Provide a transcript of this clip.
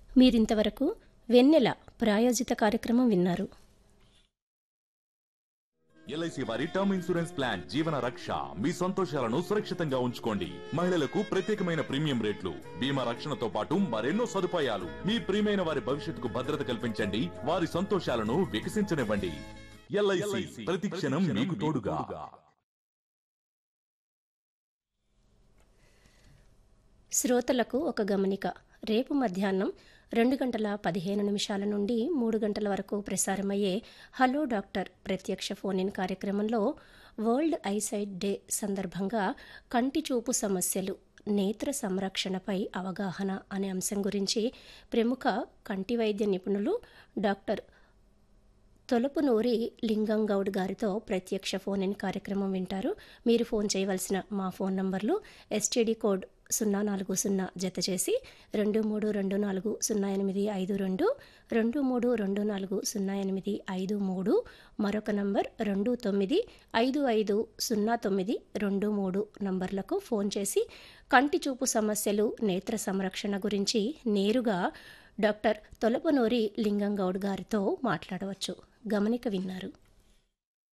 మీరింతవరకు వెన్నెల ప్రాయోజిత కార్యక్రమం విన్నారు ఎల్ఐసి వారి టర్మ్ ఇన్సూరెన్స్ ప్లాన్ జీవన రక్ష మీ సంతోషాలను సురక్షితంగా ఉంచుకోండి మహిళలకు ప్రత్యేకమైన ప్రీమియం రేట్లు బీమా రక్షణతో పాటు మరెన్నో సదుపాయాలు మీ ప్రియమైన వారి భవిష్యత్తుకు భద్రత కల్పించండి వారి సంతోషాలను వికసించనివ్వండి ఎల్ఐసి ప్రతి క్షణం మీకు తోడుగా శ్రోతలకు ఒక గమనిక రేపు మధ్యాహ్నం రెండు గంటల పదిహేను నిమిషాల నుండి మూడు గంటల వరకు ప్రసారమయ్యే హలో డాక్టర్ ప్రత్యక్ష ఫోన్ ఇన్ కార్యక్రమంలో వరల్డ్ ఐసైట్ డే సందర్భంగా కంటి చూపు సమస్యలు నేత్ర సంరక్షణపై అవగాహన అనే అంశం గురించి ప్రముఖ కంటి వైద్య నిపుణులు డాక్టర్ తొలపునూరి లింగం గౌడ్ గారితో ప్రత్యక్ష ఫోన్ ఇన్ కార్యక్రమం వింటారు మీరు ఫోన్ చేయవలసిన మా ఫోన్ నంబర్లు ఎస్టీడీ కోడ్ సున్నా నాలుగు సున్నా జత చేసి రెండు మూడు రెండు నాలుగు సున్నా ఎనిమిది ఐదు రెండు రెండు మూడు రెండు నాలుగు సున్నా ఎనిమిది ఐదు మూడు మరొక నంబర్ రెండు తొమ్మిది ఐదు ఐదు సున్నా తొమ్మిది రెండు మూడు నంబర్లకు ఫోన్ చేసి కంటి చూపు సమస్యలు నేత్ర సంరక్షణ గురించి నేరుగా డాక్టర్ తొలపనూరి లింగం గౌడ్ గారితో మాట్లాడవచ్చు గమనిక విన్నారు